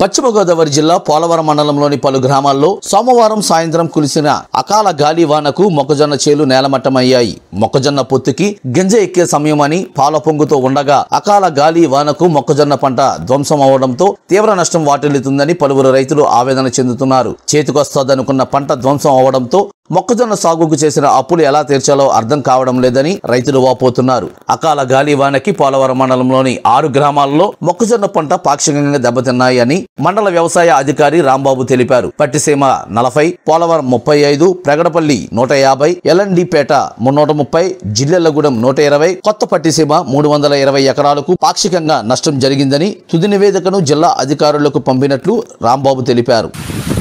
పశ్చిమ గోదావరి జిల్లా పోలవరం మండలంలోని పలు గ్రామాల్లో సోమవారం సాయంత్రం కురిసిన అకాల గాలి వానకు మొక్కజొన్న చేలు నేలమట్టమయ్యాయి మొక్కజొన్న పొత్తుకి గింజ ఎక్కే సమయమని పాల పొంగుతో ఉండగా అకాల గాలి వానకు మొక్కజొన్న పంట ధ్వంసం అవడంతో తీవ్ర నష్టం వాటిల్లుతుందని పలువురు రైతులు ఆవేదన చెందుతున్నారు చేతికొస్తోదనుకున్న పంట ధ్వంసం అవడంతో మొక్కజొన్న సాగుకు చేసిన అప్పులు ఎలా తీర్చాలో అర్థం కావడం లేదని రైతులు వాపోతున్నారు అకాల గాలి వానకి పోలవరం మండలంలోని ఆరు గ్రామాల్లో మొక్కజొన్న పంట పాక్షికంగా దెబ్బతిన్నాయని మండల వ్యవసాయ అధికారి రాంబాబు తెలిపారు పట్టిసీమ నలభై పోలవరం ముప్పై ఐదు ప్రగడపల్లి నూట యాభై ఎల్ఎన్డిపేట మున్నూట ముప్పై జిల్లెళ్లగూడెం నూట ఇరవై కొత్త పట్టిసీమ మూడు వందల ఇరవై ఎకరాలకు పాక్షికంగా నష్టం జరిగిందని తుది నివేదికను జిల్లా అధికారులకు పంపినట్లు రాంబాబు తెలిపారు